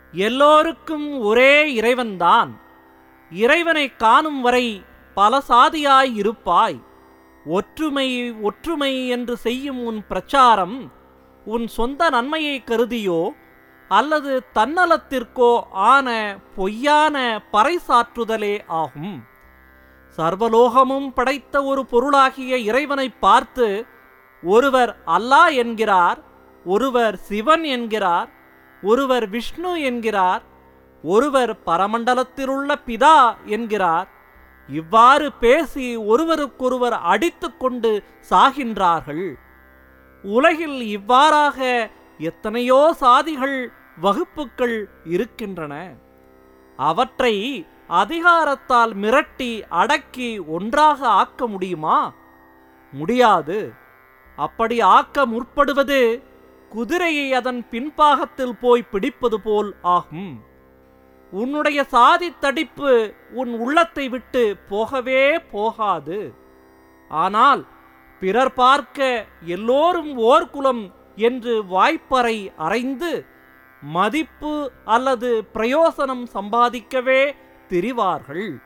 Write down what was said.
எல்லோருக்கும் ஒரே இறைவன்தான் இறைவனைக் காணும் வரை பல சாதியாய் இருப்பாய் ஒற்றுமை ஒற்றுமை என்று செய்யும் உன் பிரச்சாரம் உன் சொந்த நன்மையை கருதியோ அல்லது தன்னலத்திற்கோ ஆன பொய்யான பறைசாற்றுதலே ஆகும் சர்வலோகமும் படைத்த ஒரு பொருளாகிய இறைவனைப் பார்த்து ஒருவர் அல்லாஹ் என்கிறார் ஒருவர் சிவன் என்கிறார் ஒருவர் விஷ்ணு என்கிறார் ஒருவர் பரமண்டலத்திலுள்ள பிதா என்கிறார் இவ்வாறு பேசி ஒருவருக்கொருவர் அடித்துக்கொண்டு சாகின்றார்கள் உலகில் இவ்வாறாக எத்தனையோ சாதிகள் வகுப்புகள் இருக்கின்றன அவற்றை அதிகாரத்தால் மிரட்டி அடக்கி ஒன்றாக ஆக்க முடியுமா முடியாது அப்படி ஆக்க முற்படுவது குதிரையை அதன் பின்பாகத்தில் போய் பிடிப்பது போல் ஆகும் உன்னுடைய சாதி தடிப்பு உன் உள்ளத்தை விட்டு போகவே போகாது ஆனால் பிறர் பார்க்க எல்லோரும் ஓர் குலம் என்று வாய்ப்பறை அறைந்து மதிப்பு அல்லது பிரயோசனம் சம்பாதிக்கவே திரிவார்கள்